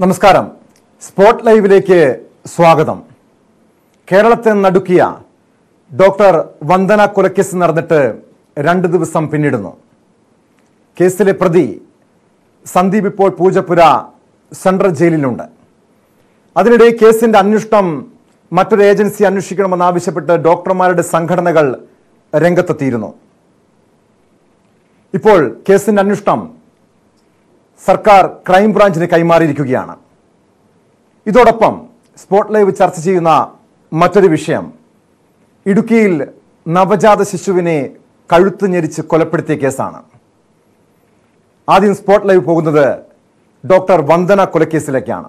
നമസ്കാരം സ്പോട്ട് ലൈവിലേക്ക് സ്വാഗതം കേരളത്തെ നടുക്കിയ ഡോക്ടർ വന്ദന കൊലക്കേസ് നടന്നിട്ട് രണ്ട് ദിവസം പിന്നിടുന്നു കേസിലെ പ്രതി സന്ദീപ് ഇപ്പോൾ പൂജപ്പുര സെൻട്രൽ ജയിലിലുണ്ട് അതിനിടെ കേസിന്റെ അന്വേഷണം മറ്റൊരു ഏജൻസി അന്വേഷിക്കണമെന്നാവശ്യപ്പെട്ട് ഡോക്ടർമാരുടെ സംഘടനകൾ രംഗത്തെത്തിയിരുന്നു ഇപ്പോൾ കേസിന്റെ അന്വേഷണം സർക്കാർ ക്രൈംബ്രാഞ്ചിന് കൈമാറിയിരിക്കുകയാണ് ഇതോടൊപ്പം സ്പോട്ട് ലൈവ് ചർച്ച ചെയ്യുന്ന മറ്റൊരു വിഷയം ഇടുക്കിയിൽ നവജാത ശിശുവിനെ കഴുത്ത് ഞെരിച്ച് കൊലപ്പെടുത്തിയ കേസാണ് ആദ്യം സ്പോട്ട് ലൈവ് പോകുന്നത് ഡോക്ടർ വന്ദന കൊലക്കേസിലേക്കാണ്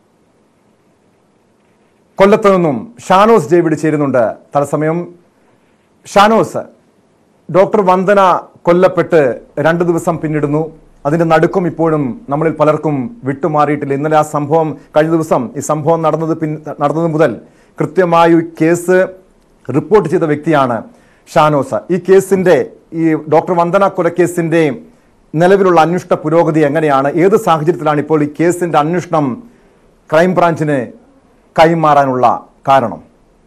കൊല്ലത്ത് നിന്നും ഷാനോസ് ഡേവിഡ് ചേരുന്നുണ്ട് തത്സമയം ഷാനോസ് ഡോക്ടർ വന്ദന കൊല്ലപ്പെട്ട് രണ്ട് ദിവസം പിന്നിടുന്നു അതിന്റെ നടുക്കം ഇപ്പോഴും നമ്മളിൽ പലർക്കും വിട്ടുമാറിയിട്ടില്ല ഇന്നലെ ആ സംഭവം കഴിഞ്ഞ ദിവസം ഈ സംഭവം നടന്നത് പിൻ നടന്നത് മുതൽ കൃത്യമായി ഈ കേസ് റിപ്പോർട്ട് ചെയ്ത വ്യക്തിയാണ് ഷാനോസ് ഈ കേസിന്റെ ഈ ഡോക്ടർ വന്ദന കൊലക്കേസിന്റെ നിലവിലുള്ള അന്വേഷണ പുരോഗതി എങ്ങനെയാണ് ഏത് സാഹചര്യത്തിലാണ് ഇപ്പോൾ ഈ കേസിന്റെ അന്വേഷണം ക്രൈംബ്രാഞ്ചിന് കൈമാറാനുള്ള കാരണം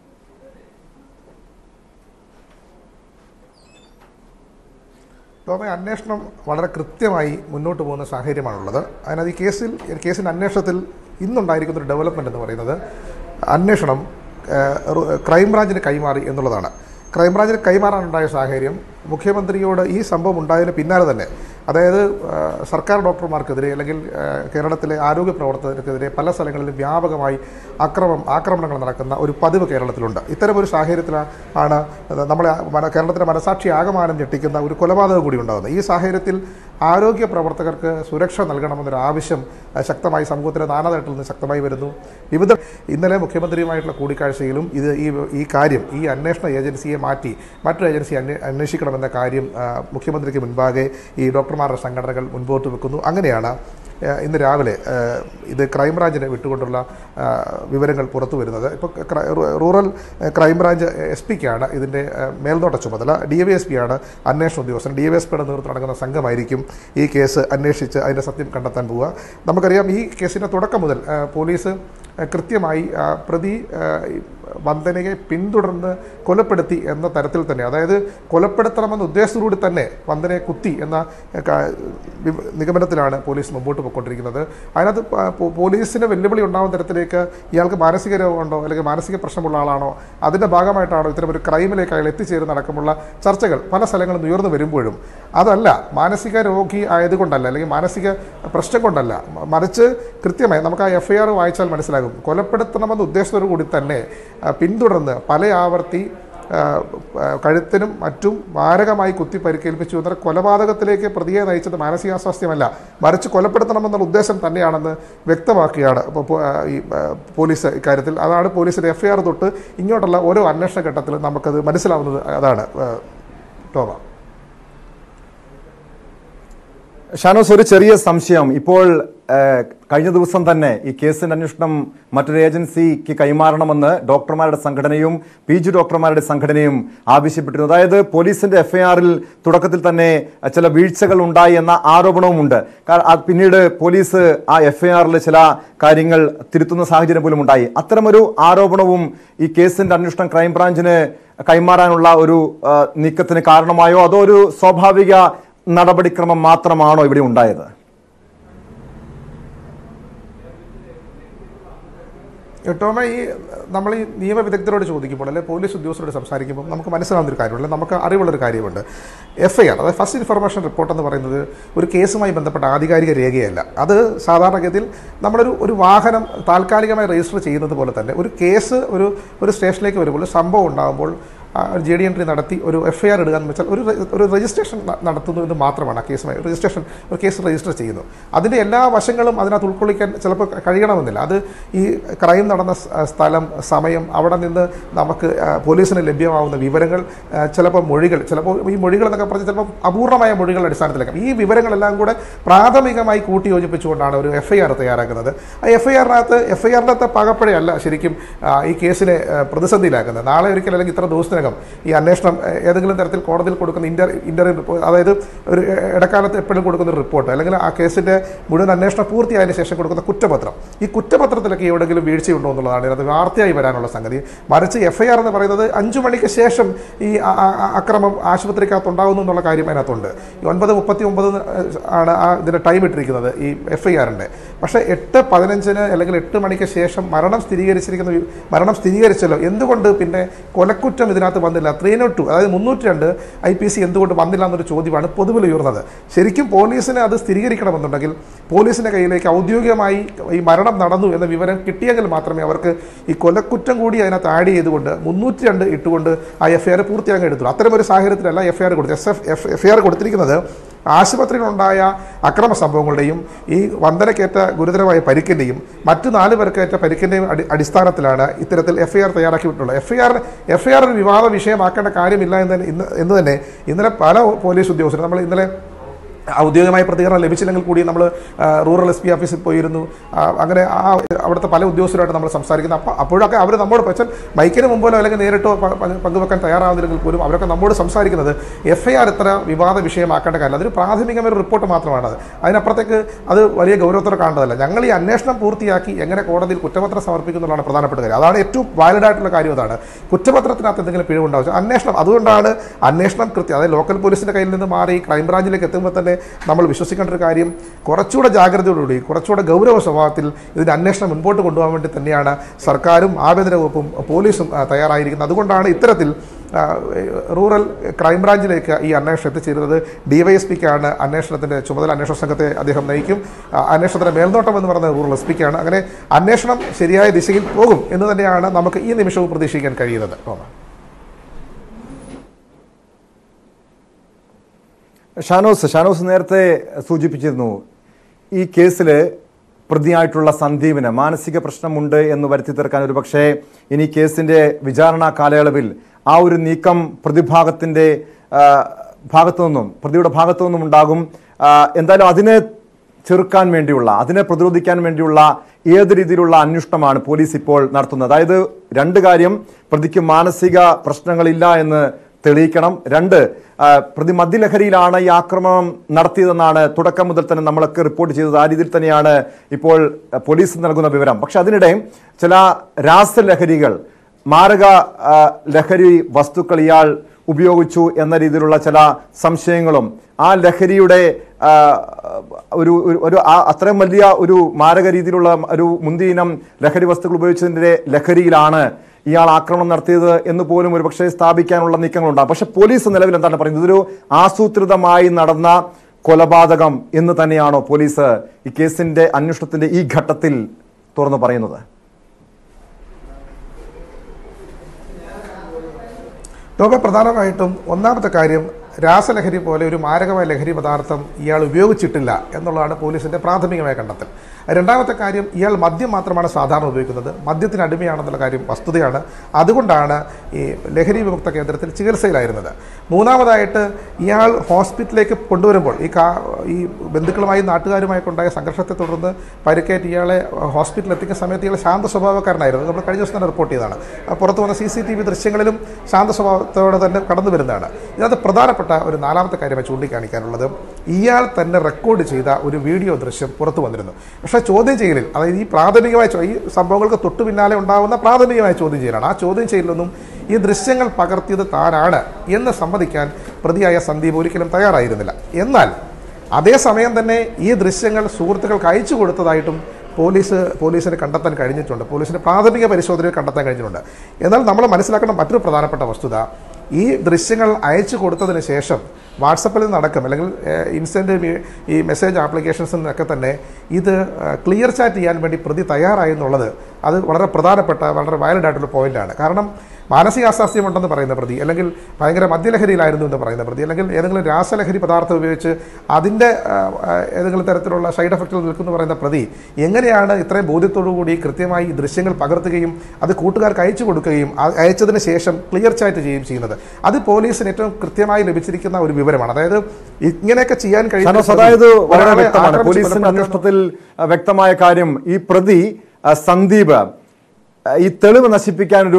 ടോമെ അന്വേഷണം വളരെ കൃത്യമായി മുന്നോട്ട് പോകുന്ന സാഹചര്യമാണുള്ളത് അതിനകത്ത് ഈ കേസിൽ കേസിൻ്റെ അന്വേഷണത്തിൽ ഇന്നുണ്ടായിരിക്കുന്ന ഒരു ഡെവലപ്മെൻ്റ് എന്ന് പറയുന്നത് അന്വേഷണം ഏഹ്, റു- ക്രൈംബ്രാഞ്ചിന് കൈമാറി എന്നുള്ളതാണ് ക്രൈംബ്രാഞ്ചിന് കൈമാറാനുണ്ടായ സാഹചര്യം മുഖ്യമന്ത്രിയോട് ഈ സംഭവം ഉണ്ടായതിന് പിന്നാലെ തന്നെ അതായത് ഏഹ്, സർക്കാർ ഡോക്ടർമാർക്കെതിരെ അല്ലെങ്കിൽ ഏഹ്, കേരളത്തിലെ ആരോഗ്യ പ്രവർത്തകർക്കെതിരെ പല സ്ഥലങ്ങളിലും വ്യാപകമായി അക്രമം ആക്രമണങ്ങൾ നടക്കുന്ന ഒരു പതിവ് കേരളത്തിലുണ്ട് ഇത്തരമൊരു സാഹചര്യത്തിലാണ് നമ്മളെ മന- കേരളത്തിലെ മനസാക്ഷി ആകമാനം ഞെട്ടിക്കുന്ന ഒരു കൊലപാതകം കൂടി ഉണ്ടാകുന്നത് ഈ സാഹചര്യത്തിൽ ആരോഗ്യ പ്രവർത്തകർക്ക് സുരക്ഷ നൽകണമെന്നൊരു ആവശ്യം അഹ്, ശക്തമായി സമൂഹത്തിലെ നാനാതട്ടിൽ നിന്ന് ശക്തമായി വരുന്നു വിവിധ ഇന്നലെ മുഖ്യമന്ത്രിയുമായിട്ടുള്ള കൂടിക്കാഴ്ചയിലും ഇത് ഈ ഈ കാര്യം ഈ അന്വേഷണ ഏജൻസിയെ മാറ്റി മറ്റൊരു ഏജൻസി അന്വേ അന്വേഷിക്കണമെന്ന കാര്യം ആ, മുഖ്യമന്ത്രിക്ക് മുൻപാകെ ഈ ഡോക്ടർമാരുടെ സംഘടനകൾ മുൻപോട്ട് വെക്കുന്നു അങ്ങനെയാണ് ആ, ഇന്ന് രാവിലെ ആ, ഇത് ക്രൈംബ്രാഞ്ചിന് വിട്ടുകൊണ്ടുള്ള ആ, വിവരങ്ങൾ പുറത്തു വരുന്നത് ഇപ്പോൾ ക്ര- റൂ- റൂറൽ ക്രൈംബ്രാഞ്ച് എസ് പിക്കാണ് ഇതിൻ്റെ ആ, മേൽനോട്ട ചുമതല ഡി വൈ എസ് പിയാണ് അന്വേഷണ ഉദ്യോഗസ്ഥൻ ഡി വൈ എസ് പിയുടെ നേതൃത്വം നടക്കുന്ന സംഘമായിരിക്കും ഈ കേസ് അന്വേഷിച്ച് അതിൻ്റെ സത്യം കണ്ടെത്താൻ പോവുക നമുക്കറിയാം ഈ കേസിൻ്റെ തുടക്കം മുതൽ ആ, പോലീസ് ആ, കൃത്യമായി ആ, പ്രതി ആ, ഈ വന്ദനയെ പിന്തുടർന്ന് കൊലപ്പെടുത്തി എന്ന തരത്തിൽ തന്നെ അതായത് കൊലപ്പെടുത്തണമെന്ന ഉദ്ദേശത്തോടുകൂടി തന്നെ വന്ദനയെ കുത്തി എന്ന ആ, ക- വിവ- നിഗമനത്തിലാണ് പോലീസ് മുമ്പോട്ട് പോയിക്കൊണ്ടിരിക്കുന്നത് അതിനകത്ത് പ- പോ- പോലീസിന് വെല്ലുവിളി ഉണ്ടാകുന്ന തരത്തിലേക്ക് ഇയാൾക്ക് മാനസിക രോഗമുണ്ടോ അല്ലെങ്കിൽ മാനസിക പ്രശ്നമുള്ള ആളാണോ അതിൻ്റെ ഭാഗമായിട്ടാണോ ഇത്തരമൊരു ക്രൈമിലേക്ക് അയാൾ എത്തിച്ചേരുന്ന അടക്കമുള്ള ചർച്ചകൾ പല സ്ഥലങ്ങളിൽ നിന്ന് ഉയർന്നു വരുമ്പോഴും അതല്ല മാനസിക രോഗി ആയതുകൊണ്ടല്ല അല്ലെങ്കിൽ മാനസിക പ്രശ്നം കൊണ്ടല്ല മ- മറിച്ച് കൃത്യമായി നമുക്ക് ആ എഫ് ഐ ആർ വായിച്ചാൽ മനസ്സിലാകും കൊലപ്പെടുത്തണമെന്ന ഉദ്ദേശത്തോടു കൂടി തന്നെ ആ, പിന്തുടർന്ന് പല ആവർത്തി ആ, ആ, കഴുത്തിനും മറ്റും മാരകമായി കുത്തി പരിക്കേൽപ്പിച്ചു എന്ന കൊലപാതകത്തിലേക്ക് പ്രതിയെ നയിച്ചത് മാനസികാസ്വാസ്ഥ്യമല്ല മറിച്ച് കൊലപ്പെടുത്തണമെന്നുള്ള ഉദ്ദേശം തന്നെയാണെന്ന് വ്യക്തമാക്കുകയാണ് ഇപ്പോൾ പോ- ആ, ഈ ആ, പോലീസ് ഇക്കാര്യത്തിൽ അതാണ് പോലീസിൻ്റെ എഫ് ഐ ആർ തൊട്ട് ഇങ്ങോട്ടുള്ള ഓരോ അന്വേഷണ ഘട്ടത്തിലും നമുക്കത് മനസ്സിലാവുന്നത് അതാണ് ആ, ടോമ ഷാനോസ് ഒരു ചെറിയ സംശയം ഇപ്പോൾ ഏഹ്, കഴിഞ്ഞ ദിവസം തന്നെ ഈ കേസിന്റെ അന്വേഷണം മറ്റൊരു ഏജൻസിക്ക് കൈമാറണമെന്ന് ഡോക്ടർമാരുടെ സംഘടനയും പി ജി ഡോക്ടർമാരുടെ സംഘടനയും ആവശ്യപ്പെട്ടിരുന്നു അതായത് പോലീസിന്റെ എഫ്ഐആറിൽ തുടക്കത്തിൽ തന്നെ ചില വീഴ്ചകൾ ഉണ്ടായി എന്ന ആരോപണവുമുണ്ട് കാ- ആ പിന്നീട് പോലീസ് ആ എഫ്ഐആറിൽ ചില കാര്യങ്ങൾ തിരുത്തുന്ന സാഹചര്യം പോലും ഉണ്ടായി അത്തരമൊരു ആരോപണവും ഈ കേസിന്റെ അന്വേഷണം ക്രൈംബ്രാഞ്ചിന് കൈമാറാനുള്ള ഒരു ആ, നീക്കത്തിന് കാരണമായോ അതോ ഒരു സ്വാഭാവിക നടപടിക്രമം മാത്രമാണോ ഇവിടെ ഉണ്ടായത് ടോമ ഈ നമ്മൾ ഈ നിയമവിദഗ്ധരോട് ചോദിക്കുമ്പോൾ അല്ലെങ്കിൽ പോലീസ് ഉദ്യോഗസ്ഥരോട് സംസാരിക്കുമ്പോൾ നമുക്ക് മനസ്സിലാവുന്ന ഒരു കാര്യമുണ്ട് നമുക്ക് അറിവുള്ളൊരു കാര്യമുണ്ട് എഫ് ഐ ആർ അതായത് ഫസ്റ്റ് ഇൻഫർമേഷൻ റിപ്പോർട്ട് എന്ന് പറയുന്നത് ഒരു കേസുമായി ബന്ധപ്പെട്ട ആധികാരിക രേഖയല്ല അത് സാധാരണഗതിയിൽ നമ്മളൊരു ഒരു വാഹനം താൽക്കാലികമായി രജിസ്റ്റർ ചെയ്യുന്നത് പോലെ തന്നെ ഒരു കേസ് ഒരു ഒരു സ്റ്റേഷനിലേക്ക് വരുമ്പോൾ ഒരു സംഭവം ഉണ്ടാകുമ്പോൾ ജി ഡി എൻട്രി നടത്തി ഒരു എഫ് ഐ ആർ ഇടുക എന്ന് വെച്ചാൽ ഒരു രെ- ഒരു രജിസ്ട്രേഷൻ ന- നടത്തുന്നു എന്ന് മാത്രമാണ് ആ കേസുമായി രജിസ്ട്രേഷൻ ഒരു കേസ് രജിസ്റ്റർ ചെയ്യുന്നു അതിൻ്റെ എല്ലാ വശങ്ങളും അതിനകത്ത് ഉൾക്കൊള്ളിക്കാൻ ചിലപ്പോൾ കഴിയണമെന്നില്ല അത് ഈ ക്രൈം നടന്ന സ്- സ്ഥലം സമയം അവിടെ നിന്ന് നമുക്ക് ആ, പോലീസിന് ലഭ്യമാവുന്ന വിവരങ്ങൾ ആ, ചിലപ്പോൾ മൊഴികൾ ചിലപ്പോൾ ഈ മൊഴികൾ എന്നൊക്കെ പറഞ്ഞാൽ ചിലപ്പോൾ അപൂർണമായ മൊഴികളുടെ അടിസ്ഥാനത്തിലേക്ക് ഈ വിവരങ്ങളെല്ലാം കൂടെ പ്രാഥമികമായി കൂട്ടി യോജിപ്പിച്ചുകൊണ്ടാണ് ഒരു എഫ് ഐ ആർ തയ്യാറാക്കുന്നത് ആ എഫ് ഐ ആറിനകത്ത് എഫ് ഐ ആറിനകത്ത് പകപ്പഴയല്ല ശരിക്കും ആ, ഈ കേസിനെ ആ, പ്രതിസന്ധിയിലാക്കുന്നത് നാളെ ഒരിക്കൽ അല്ലെങ്കിൽ ഇത്ര ദിവസത്തിനകം ദിവസത്തിനകം ഈ അന്വേഷണം ഏഹ്, ഏതെങ്കിലും തരത്തിൽ കോടതിയിൽ കൊടുക്കുന്ന ഇന്റർ ഇന്റർവ്യൂ റിപ്പോർട്ട് അതായത് ഒരു ഏഹ്, ഇടക്കാലത്ത് എപ്പോഴും കൊടുക്കുന്ന ഒരു റിപ്പോർട്ട് അല്ലെങ്കിൽ ആ കേസിന്റെ മുഴുവൻ അന്വേഷണം പൂർത്തിയായതിനു ശേഷം കൊടുക്കുന്ന കുറ്റപത്രം ഈ കുറ്റപത്രത്തിലൊക്കെ എവിടെയെങ്കിലും വീഴ്ചയുണ്ടോ എന്നുള്ളതാണ് അത് വാർത്തയായി വരാനുള്ള സംഗതി മറിച്ച് എഫ് ഐ ആർ എന്ന് പറയുന്നത് അഞ്ചു മണിക്ക് ശേഷം ഈ ആ- ആ- ആ അക്രമം ആശുപത്രിക്കകത്ത് ഉണ്ടാകുന്നു എന്നുള്ള കാര്യം അതിനകത്തുണ്ട് ഈ ഒൻപത് മുപ്പത്തി ഒമ്പത് ആണ് ആ ഇതിന്റെ ടൈം ഇട്ടിരിക്കുന്നത് ഈ എഫ് ഐ ആറിന്റെ പക്ഷേ എട്ട് പതിനഞ്ചിന് അല്ലെങ്കിൽ എട്ട് മണിക്ക് ശേഷം മരണം സ്ഥിരീകരിച്ചിരിക്കുന്ന വി- മരണം സ്ഥിരീകരിച്ചല്ലോ എന്തുകൊണ്ട് പിന്നെ കൊലക്കുറ്റം ഇതിനകത്ത് വന്നില്ല ത്രീ നോട്ട് ടു അതായത് മുന്നൂറ്റി രണ്ട് ഐ പി സി എന്തുകൊണ്ട് വന്നില്ല എന്നൊരു ചോദ്യമാണ് പൊതുവിൽ ഉയർന്നത് ശരിക്കും പോലീസിന് അത് സ്ഥിരീകരിക്കണമെന്നുണ്ടെങ്കിൽ പോലീസിന്റെ കയ്യിലേക്ക് ഔദ്യോഗികമായി ഈ മരണം നടന്നു എന്ന വിവരം കിട്ടിയെങ്കിൽ മാത്രമേ അവർക്ക് ഈ കൊലക്കുറ്റം കൂടി അതിനകത്ത് ആഡ് ചെയ്തുകൊണ്ട് മുന്നൂറ്റി രണ്ട് ഇട്ടുകൊണ്ട് ആ എഫ് ഐ ആർ പൂർത്തിയാക്കാൻ എടുത്തുള്ളൂ അത്തരം ഒരു സാഹചര്യത്തിലല്ല എഫ് ഐ ആർ കൊടുത്തത് S F F I R കൊടുത്തിരിക്കുന്നത് ആശുപത്രിയിലുണ്ടായ അക്രമ സംഭവങ്ങളുടെയും ഈ വന്ദനക്കേറ്റ ഗുരുതരമായ പരിക്കിൻ്റെയും മറ്റു നാല് പേർക്കേറ്റ പരിക്കിൻ്റെയും അടി അടിസ്ഥാനത്തിലാണ് ഇത്തരത്തിൽ എഫ് ഐ ആർ തയ്യാറാക്കിയിട്ടുള്ളത് F I R F I R ഒരു വിവാദ വിഷയമാക്കേണ്ട കാര്യമില്ല എന്ന് തന്നെ ഇന്ന് എന്ന് തന്നെ ഇന്നലെ പല പോലീസ് ഉദ്യോഗസ്ഥരും നമ്മൾ ഇന്നലെ ഔദ്യോഗികമായ പ്രതികരണം ലഭിച്ചില്ലെങ്കിൽ കൂടി നമ്മൾ റൂറൽ എസ് പി ഓഫീസിൽ പോയിരുന്നു ആ, അങ്ങനെ ആ അവിടുത്തെ പല ഉദ്യോഗസ്ഥരുമായിട്ട് നമ്മൾ സംസാരിക്കുന്നു അപ്പോൾ അപ്പോഴൊക്കെ അവർ നമ്മോട് വെച്ചാൽ മൈക്കിന് മുമ്പിലോ അല്ലെങ്കിൽ നേരിട്ടോ പ- പ- പങ്കുവെക്കാൻ തയ്യാറാവുന്നില്ലെങ്കിൽ പോലും അവരൊക്കെ നമ്മോട് സംസാരിക്കുന്നത് എഫ് ഐ ആർ ഇത്ര വിവാദ വിഷയമാക്കേണ്ട കാര്യമില്ല അതൊരു പ്രാഥമികമായ ഒരു റിപ്പോർട്ട് മാത്രമാണത് അതിനപ്പുറത്തേക്ക് അത് വലിയ ഗൗരവത്തോടെ കാണേണ്ടതല്ല ഞങ്ങൾ ഈ അന്വേഷണം പൂർത്തിയാക്കി എങ്ങനെ കോടതിയിൽ കുറ്റപത്രം സമർപ്പിക്കുന്നുള്ളതാണ് പ്രധാനപ്പെട്ട കാര്യം അതാണ് ഏറ്റവും വാലിഡ് ആയിട്ടുള്ള കാര്യം അതാണ് കുറ്റപത്രത്തിനകത്ത് എന്തെങ്കിലും പിഴവുണ്ടാവും അന്വേഷണം അതുകൊണ്ടാണ് അന്വേഷണം കൃത്യം അതായത് ലോക്കൽ പോലീസിന്റെ കയ്യിൽ നിന്ന് മാറി ക്രൈംബ്രാഞ്ചിലേക്ക് എത്തുമ്പോൾ തന്നെ നമ്മൾ വിശ്വസിക്കേണ്ട ഒരു കാര്യം കുറച്ചുകൂടെ ജാഗ്രതയോടുകൂടി കുറച്ചുകൂടെ ഗൗരവ സ്വഭാവത്തിൽ ഇതിന്റെ അന്വേഷണം മുൻപോട്ട് കൊണ്ടുപോകാൻ വേണ്ടി തന്നെയാണ് സർക്കാരും ആഭ്യന്തര വകുപ്പും പോലീസും ആ, തയ്യാറായിരിക്കുന്നത് അതുകൊണ്ടാണ് ഇത്തരത്തിൽ ആ, റൂറൽ ക്രൈംബ്രാഞ്ചിലേക്ക് ഈ അന്വേഷണം എത്തിച്ചേരുന്നത് ഡിവൈഎസ്പിക്കാണ് അന്വേഷണത്തിന്റെ ചുമതല അന്വേഷണ സംഘത്തെ അദ്ദേഹം നയിക്കും ആ, അന്വേഷണത്തിന്റെ മേൽനോട്ടം എന്ന് പറയുന്നത് റൂറൽ എസ് പിക്കാണ് അങ്ങനെ അന്വേഷണം ശരിയായ ദിശയിൽ പോകും എന്ന് തന്നെയാണ് നമുക്ക് ഈ നിമിഷവും പ്രതീക്ഷിക്കാൻ കഴിയുന്നത് ടോമ ഷാനോസ് ഷാനോസ് നേരത്തെ സൂചിപ്പിച്ചിരുന്നു ഈ കേസിൽ പ്രതിയായിട്ടുള്ള സന്ദീപിന് മാനസിക പ്രശ്നമുണ്ട് എന്ന് വരുത്തി തീർക്കാൻ ഒരു പക്ഷേ ഇനി കേസിന്റെ വിചാരണ കാലയളവിൽ ആ ഒരു നീക്കം പ്രതിഭാഗത്തിന്റെ ആ, ഭാഗത്തു നിന്നും പ്രതിയുടെ ഭാഗത്തു നിന്നും ഉണ്ടാകും ആ, എന്തായാലും അതിനെ ചെറുക്കാൻ വേണ്ടിയുള്ള അതിനെ പ്രതിരോധിക്കാൻ വേണ്ടിയുള്ള ഏത് രീതിയിലുള്ള അന്വേഷണമാണ് പോലീസ് ഇപ്പോൾ നടത്തുന്നത് അതായത് രണ്ട് കാര്യം പ്രതിക്ക് മാനസിക പ്രശ്നങ്ങളില്ല എന്ന് തെളിയിക്കണം രണ്ട് ആ, പ്രതി മദ്യലഹരിയിലാണ് ഈ ആക്രമണം നടത്തിയതെന്നാണ് തുടക്കം മുതൽ തന്നെ നമ്മളൊക്കെ റിപ്പോർട്ട് ചെയ്തത് ആ രീതിയിൽ തന്നെയാണ് ഇപ്പോൾ ആ, പോലീസ് നൽകുന്ന വിവരം പക്ഷെ അതിനിടെ ചില രാസലഹരികൾ മാരക ആ, ലഹരി വസ്തുക്കൾ ഇയാൾ ഉപയോഗിച്ചു എന്ന രീതിയിലുള്ള ചില സംശയങ്ങളും ആ ലഹരിയുടെ ആ, ഒരു ഒരു- ഒരു ആ അത്രയും വലിയ ഒരു മാരക രീതിയിലുള്ള ഒരു മുന്തിയിനം ലഹരി വസ്തുക്കൾ ഉപയോഗിച്ചതിൻ്റെ ലഹരിയിലാണ് ഇയാൾ ആക്രമണം നടത്തിയത് എന്ന് പോലും ഒരുപക്ഷെ സ്ഥാപിക്കാനുള്ള നീക്കങ്ങളുണ്ടാകും പക്ഷെ പോലീസ് നിലവിൽ എന്താണ് പറയുന്നത് ഇതൊരു ആസൂത്രിതമായി നടന്ന കൊലപാതകം എന്ന് തന്നെയാണോ പോലീസ് ഈ കേസിന്റെ അന്വേഷണത്തിന്റെ ഈ ഘട്ടത്തിൽ തുറന്നു പറയുന്നത് ലോക പ്രധാനമായിട്ടും ഒന്നാമത്തെ കാര്യം രാസലഹരി പോലെ ഒരു മാരകമായ ലഹരി പദാർത്ഥം ഇയാൾ ഉപയോഗിച്ചിട്ടില്ല എന്നുള്ളതാണ് പോലീസിന്റെ പ്രാഥമികമായ കണ്ടെത്തൽ രണ്ടാമത്തെ കാര്യം ഇയാൾ മദ്യം മാത്രമാണ് സാധാരണ ഉപയോഗിക്കുന്നത് മദ്യത്തിന് അടിമയാണെന്നുള്ള കാര്യം വസ്തുതയാണ് അതുകൊണ്ടാണ് ഈ ലഹരി വിമുക്ത കേന്ദ്രത്തിൽ ചികിത്സയിലായിരുന്നത് മൂന്നാമതായിട്ട് ഇയാൾ ഹോസ്പിറ്റലിലേക്ക് കൊണ്ടുവരുമ്പോൾ ഈ കാ ഈ ബന്ധുക്കളുമായി നാട്ടുകാരുമായിട്ട് ഉണ്ടായ സംഘർഷത്തെ തുടർന്ന് പരിക്കേറ്റ് ഇയാളെ ഹോസ്പിറ്റലിൽ എത്തിക്കുന്ന സമയത്ത് ഇയാൾ ശാന്ത സ്വഭാവക്കാരനായിരുന്നു നമ്മൾ കഴിഞ്ഞ ദിവസം തന്നെ റിപ്പോർട്ട് ചെയ്തതാണ് ആ പുറത്ത് വന്ന സി സി ടി വി ദൃശ്യങ്ങളിലും ശാന്ത സ്വഭാവത്തോടെ തന്നെ കടന്നു വരുന്നതാണ് ഇതിനകത്ത് പ്രധാനപ്പെട്ട ഒരു നാലാമത്തെ കാര്യമായി ചൂണ്ടിക്കാണിക്കാനുള്ളത് ഇയാൾ തന്നെ റെക്കോർഡ് ചെയ്ത ഒരു വീഡിയോ ദൃശ്യം പുറത്തു വന്നിരുന്നു പക്ഷേ ചോദ്യം ചെയ്യലിൽ അതായത് ഈ പ്രാഥമികമായ ചോ- ഈ സംഭവങ്ങൾക്ക് തൊട്ടു പിന്നാലെ ഉണ്ടാകുന്ന പ്രാഥമികമായ ചോദ്യം ചെയ്യലാണ് ആ ചോദ്യം ചെയ്യലൊന്നും ഈ ദൃശ്യങ്ങൾ പകർത്തിയത് താനാണ് എന്ന് സമ്മതിക്കാൻ പ്രതിയായ സന്ദീപ് ഒരിക്കലും തയ്യാറായിരുന്നില്ല എന്നാൽ അതേസമയം തന്നെ ഈ ദൃശ്യങ്ങൾ സുഹൃത്തുക്കൾക്ക് അയച്ചു കൊടുത്തതായിട്ടും പോലീസ് പോലീസിന് കണ്ടെത്താൻ കഴിഞ്ഞിട്ടുണ്ട് പോലീസിന് പ്രാഥമിക പരിശോധനയിൽ കണ്ടെത്താൻ കഴിഞ്ഞിട്ടുണ്ട് എന്നാൽ നമ്മൾ മനസ്സിലാക്കേണ്ട മറ്റൊരു പ്രധാനപ്പെട്ട വസ്തുത ഈ ദൃശ്യങ്ങൾ അയച്ചു കൊടുത്തതിന് ശേഷം വാട്സപ്പിൽ നടക്കും അല്ലെങ്കിൽ ഇൻസ്റ്റൻറ്റ് ഈ മെസ്സേജ് ആപ്ലിക്കേഷൻസിൽ നിന്നൊക്കെ തന്നെ ഇത് ക്ലിയർ ചാറ്റ് ചെയ്യാൻ വേണ്ടി പ്രതി തയ്യാറായി എന്നുള്ളത് അത് വളരെ പ്രധാനപ്പെട്ട വളരെ വയലഡ് ആയിട്ടുള്ള പോയിന്റാണ് കാരണം മാനസികാസ്വാസ്ഥ്യമുണ്ടെന്ന് പറയുന്ന പ്രതി അല്ലെങ്കിൽ ഭയങ്കര മദ്യലഹരിയിലായിരുന്നു എന്ന് പറയുന്ന പ്രതി അല്ലെങ്കിൽ ഏതെങ്കിലും രാസലഹരി പദാർത്ഥം ഉപയോഗിച്ച് അതിൻ്റെ ആ, ആ, ഏതെങ്കിലും തരത്തിലുള്ള സൈഡ് എഫക്റ്റുകൾ നിൽക്കുന്നു പറയുന്ന പ്രതി എങ്ങനെയാണ് ഇത്രയും ബോധ്യത്തോടു കൂടി കൃത്യമായി ഈ ദൃശ്യങ്ങൾ പകർത്തുകയും അത് കൂട്ടുകാർക്ക് അയച്ചു കൊടുക്കുകയും ആ- അയച്ചതിന് ശേഷം ക്ലിയർ ചാറ്റ് ചെയ്യുകയും ചെയ്യുന്നത് അത് പോലീസിന് ഏറ്റവും കൃത്യമായി ലഭിച്ചിരിക്കുന്ന ഒരു വിവരമാണ് അതായത് ഇങ്ങനെയൊക്കെ ചെയ്യാൻ ഷാനോസ് അതായത് വളരെ ഒരാളെ വ്യക്തമാണ് ആക്രമിച്ച് പോലീസിന്റെ കൊലപ്പെടുത്തുന്ന- അന്വേഷണത്തിൽ ആ, വ്യക്തമായ കാര്യം ഈ പ്രതി ആ, സന്ദീപ് ആ, ഈ തെളിവ് നശിപ്പിക്കാൻ ഒരു